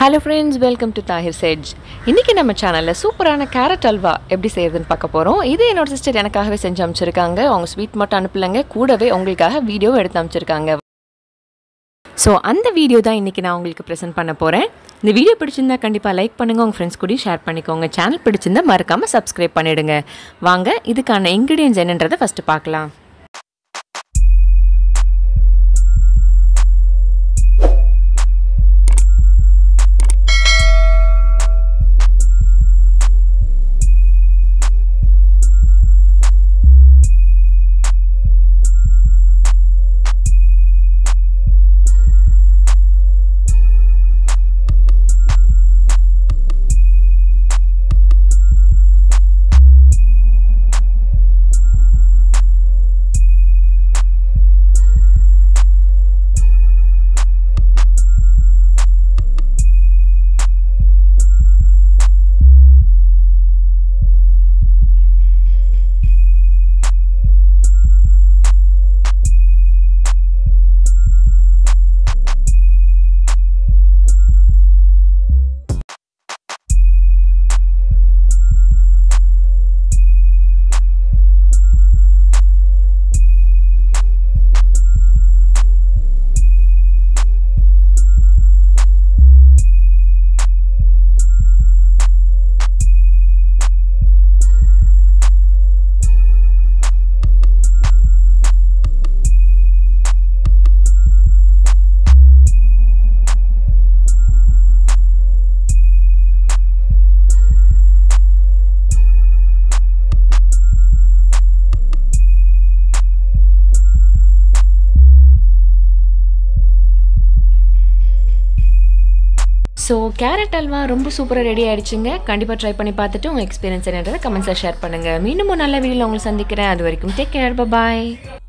hello friends welcome to Tahir செஜ் இன்றைக்கி நம்ம சேனலில் சூப்பரான கேரட் அல்வா எப்படி செய்யறதுன்னு பார்க்க போகிறோம் இது என்னோட சிஸ்டர் எனக்காகவே செஞ்சு அமைச்சிருக்காங்க அவங்க ஸ்வீட் மட்டும் அனுப்பலைங்க கூடவே உங்களுக்காக வீடியோவும் எடுத்து அமைச்சிருக்காங்க ஸோ அந்த வீடியோ தான் இன்றைக்கி நான் உங்களுக்கு ப்ரெசென்ட் பண்ண போகிறேன் இந்த வீடியோ பிடிச்சிருந்தா கண்டிப்பாக லைக் பண்ணுங்கள் உங்கள் ஃப்ரெண்ட்ஸ் கூட ஷேர் பண்ணிக்கோங்க சேனல் பிடிச்சிருந்தா மறக்காமல் சப்ஸ்கிரைப் பண்ணிவிடுங்க வாங்க இதுக்கான இன்க்ரீடியன்ஸ் என்னன்றதை ஃபஸ்ட்டு பார்க்கலாம் ஸோ கேரட் அல்வா ரொம்ப சூப்பராக ரெடி ஆயிடுச்சுங்க கண்டிப்பாக ட்ரை பண்ணி பார்த்துட்டு உங்கள் எக்ஸ்பீரியன்ஸ் என்னன்றதை கமெண்ட்ஸில் ஷேர் பண்ணுங்கள் மீண்டும் ஒரு நல்ல வீடியோவில் உங்களை சந்திக்கிறேன் அது வரைக்கும் டேக் கேர் பாய்